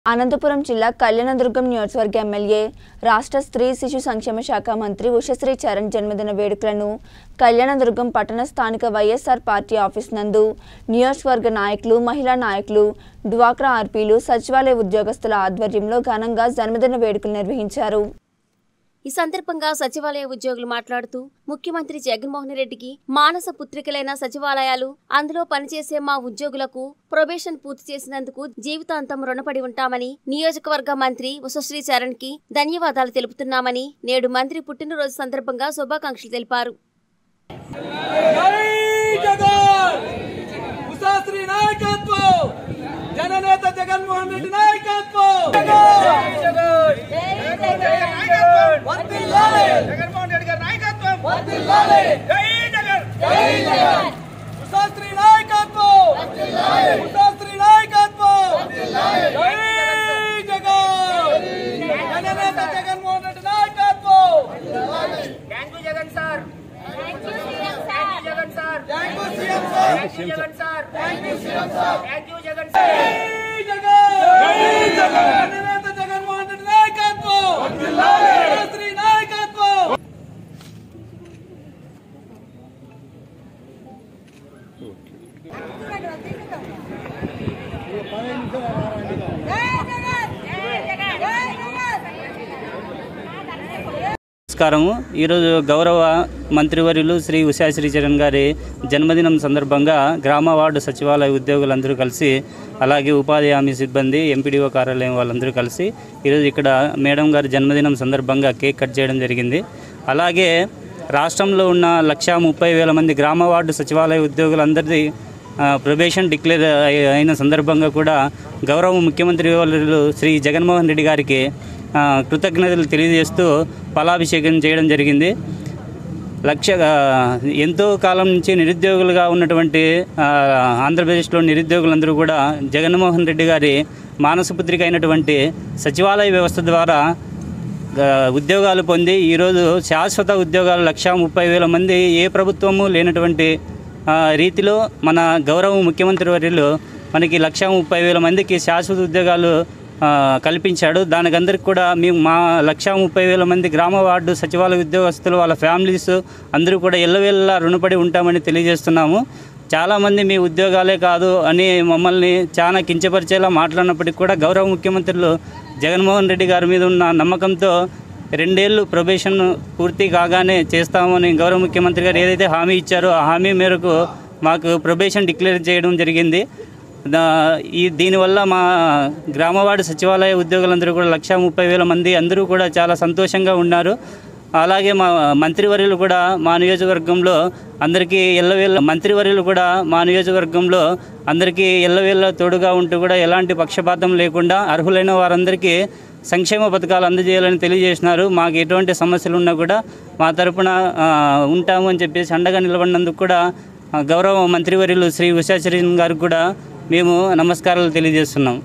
అనంతపురం జిల్లా కళ్యాణదుర్గం నియోజకవర్గ ఎమ్మెల్యే రాష్ట్ర స్త్రీ శిశు సంక్షేమ శాఖ మంత్రి ఉషశ్రీ చరణ్ జన్మదిన వేడుకలను కళ్యాణదుర్గం పట్టణ స్థానిక వైఎస్ఆర్ పార్టీ ఆఫీస్ నందు నియోజకవర్గ నాయకులు మహిళా నాయకులు డ్వాక్రా ఆర్పీలు సచివాలయ ఉద్యోగస్తుల ఆధ్వర్యంలో ఘనంగా జన్మదిన వేడుకలు నిర్వహించారు ఈ సందర్భంగా సచివాలయ ఉద్యోగులు మాట్లాడుతూ ముఖ్యమంత్రి జగన్మోహన్ రెడ్డికి మానస పుత్రికలైన సచివాలయాలు అందులో పనిచేసే మా ఉద్యోగులకు ప్రొబేషన్ పూర్తి చేసినందుకు జీవితాంతం రుణపడి ఉంటామని నియోజకవర్గ మంత్రి ఉషశ్రీ చరణ్ కి ధన్యవాదాలు తెలుపుతున్నామని నేడు మంత్రి పుట్టినరోజు సందర్భంగా శుభాకాంక్షలు తెలిపారు జై జగన్ ఉషాశ్రీ నాయకత్వం జననేత జగన్మోహన్ రెడ్డి నాయకత్వం వర్ధిల్లాలి. జగన్మోహన్ రెడ్డి గారి నాయకత్వం వర్ధిల్లాలి. జై జగన్ ఉషాశ్రీ నాయకత్వం ఉషాశ్రీ నాయకత్వం జై జగన్ జననేత జగన్మోహన్ రెడ్డి నాయకత్వం thank you Jagan sir thank you Jagan sir thank you CM sir thank you Jagan sir thank you CM sir thank you Jagan sir జై జగన్ జననేత జగన్మోహన్ రెడ్డి నాయకత్వం ఉషాశ్రీ నాయకత్వం నమస్కారము ఈరోజు గౌరవ మంత్రివర్యులు శ్రీ ఉషా శ్రీచరణ్ గారి జన్మదినం సందర్భంగా గ్రామ వార్డు సచివాలయ ఉద్యోగులందరూ కలిసి అలాగే ఉపాధి హామీ సిబ్బంది ఎంపీడీఓ కార్యాలయం వాళ్ళందరూ కలిసి ఈరోజు ఇక్కడ మేడం గారి జన్మదినం సందర్భంగా కేక్ కట్ చేయడం జరిగింది అలాగే రాష్ట్రంలో ఉన్న లక్షా ముప్పై వేల మంది గ్రామ వార్డు సచివాలయ ఉద్యోగులందరిది ఆ, ప్రొబేషన్ డిక్లేర్ అయి- అయిన సందర్భంగా కూడా గౌరవ ముఖ్యమంత్రి వర్యులు శ్రీ జగన్మోహన్ రెడ్డి గారికి ఆ, కృతజ్ఞతలు తెలియజేస్తూ ఫలాభిషేకం చేయడం జరిగింది లక్ష ఆ, ఎంతో కాలం నుంచి నిరుద్యోగులుగా ఉన్నటువంటి ఆ, ఆంధ్రప్రదేశ్లో నిరుద్యోగులందరూ కూడా జగన్మోహన్ రెడ్డి గారి మానసపుత్రిక అయినటువంటి సచివాలయ వ్యవస్థ ద్వారా ఆ, ఉద్యోగాలు పొంది ఈరోజు శాశ్వత ఉద్యోగాలు లక్షా ముప్పై వేల మంది ఏ ప్రభుత్వము లేనటువంటి ఆ, రీతిలో మన గౌరవ ముఖ్యమంత్రి వర్యులు మనకి లక్షా ముప్పై వేల మందికి శాశ్వత ఉద్యోగాలు ఆ, కల్పించాడు దానికి అందరికి కూడా మేము మా లక్షా ముప్పై వేల మంది గ్రామ వార్డు సచివాలయ ఉద్యోగస్తులు వాళ్ళ ఫ్యామిలీస్ అందరూ కూడా ఎల్లవేళలా రుణపడి ఉంటామని తెలియజేస్తున్నాము చాలామంది మీ ఉద్యోగాలే కాదు అని మమ్మల్ని చాలా కించపరిచేలా మాట్లాడినప్పటికీ కూడా గౌరవ ముఖ్యమంత్రులు జగన్మోహన్ రెడ్డి గారి మీద ఉన్న నమ్మకంతో రెండేళ్ళు ప్రొబేషన్ పూర్తి కాగానే చేస్తామని గౌరవ ముఖ్యమంత్రి గారు ఏదైతే హామీ ఇచ్చారో ఆ హామీ మేరకు మాకు ప్రొబేషన్ డిక్లేర్ చేయడం జరిగింది దా ఈ దీనివల్ల మా గ్రామవార్డు సచివాలయ ఉద్యోగులందరూ కూడా లక్షా ముప్పై వేల మంది అందరూ కూడా చాలా సంతోషంగా ఉన్నారు అలాగే మా మంత్రివర్యులు కూడా మా నియోజకవర్గంలో అందరికీ ఎల్లవేళ్ళ మంత్రివర్యులు కూడా మా నియోజకవర్గంలో అందరికీ ఎల్లవేళ్ళ తోడుగా ఉంటూ కూడా ఎలాంటి పక్షపాతం లేకుండా అర్హులైన వారందరికీ సంక్షేమ పథకాలు అందజేయాలని తెలియజేసినారు మాకు ఎటువంటి సమస్యలు ఉన్నా కూడా మా తరపున ఆ, ఉంటాము అని చెప్పేసి అండగా నిలబడినందుకు కూడా ఆ, గౌరవ మంత్రివర్యులు శ్రీ ఉషాశ్రీన్ గారికి కూడా మేము నమస్కారాలు తెలియజేస్తున్నాం